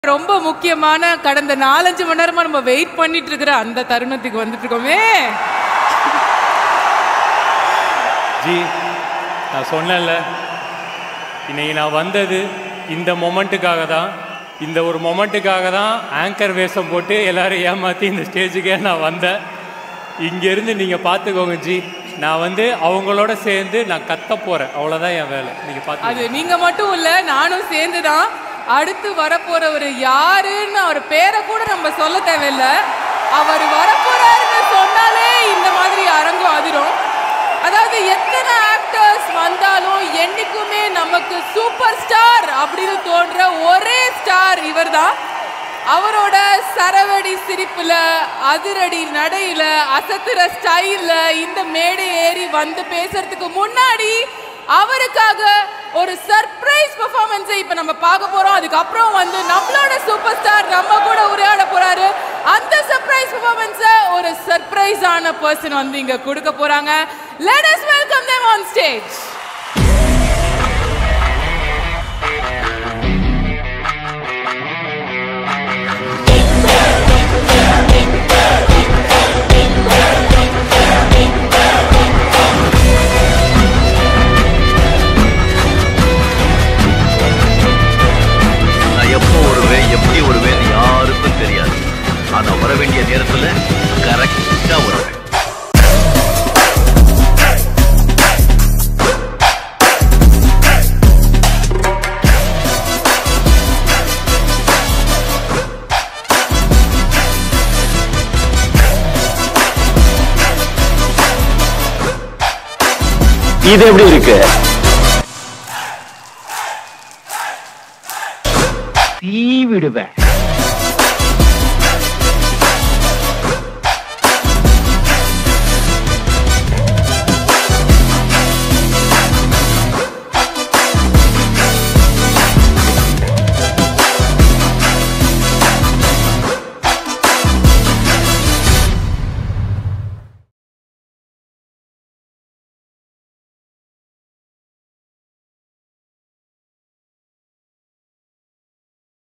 ரொம்ப முக்கியமான கடந்த நாலஞ்சு மணி நேரமா நம்ம வெயிட் பண்ணிட்டு இருக்கிற அந்த தருணத்துக்கு வந்துட்டு இருக்கோமே ஜி நான் சொன்னேன்ல இன்னைக்கு நான் வந்தது இந்த மொமெண்ட்டுக்காக தான் இந்த ஒரு மொமெண்ட்டுக்காக தான் ஆங்கர் வேஷம் போட்டு எல்லாரும் ஏமாற்றி இந்த ஸ்டேஜுக்கே நான் வந்தேன் இங்கேருந்து நீங்கள் பார்த்துக்கோங்க ஜி நான் வந்து அவங்களோட சேர்ந்து நான் கத்த போகிறேன் அவ்வளோதான் என் வேலை நீங்கள் பார்த்து அது நீங்க மட்டும் இல்ல நானும் சேர்ந்து தான் அடுத்து வரப்போறவர் யாருன்னு அவர் பேரை கூட நம்ம சொல்ல தேவையில்ல அவர் வரப்போறாருன்னு சொன்னாலே இந்த மாதிரி அரங்கம் அதிரும் அதாவது எத்தனை ஆக்டர்ஸ் வந்தாலும் என்னைக்குமே நமக்கு சூப்பர் ஸ்டார் அப்படின்னு தோன்ற ஒரே ஸ்டார் இவர்தான் அவரோட சரவடி சிரிப்புல அதிரடி நடையில அசத்துற ஸ்டைல்ல இந்த மேடை ஏறி வந்து பேசுறதுக்கு முன்னாடி அவருக்காக ஒரு சர்ப்ரைஸ் பெர்ஃபார்மன்ஸை இப்ப நம்ம பார்க்க போறோம் அதுக்கப்புறம் வந்து நம்மளோட சூப்பர் ஸ்டார் நம்ம கூட உரையாட போறாரு அந்த சர்ப்ரைஸ் பெர்ஃபார்மன்ஸை ஒரு சர்ப்ரைஸ் ஆன பர்சன் வந்து இங்க கொடுக்க போறாங்க let us welcome them on stage நான் எப்போ வருவேன் எப்படி வருவேன் யாருக்கும் தெரியாது ஆனா வர வேண்டிய நேரத்துல கரெக்டா வருவேன் இது எப்படி இருக்கு தீ விடுவேன்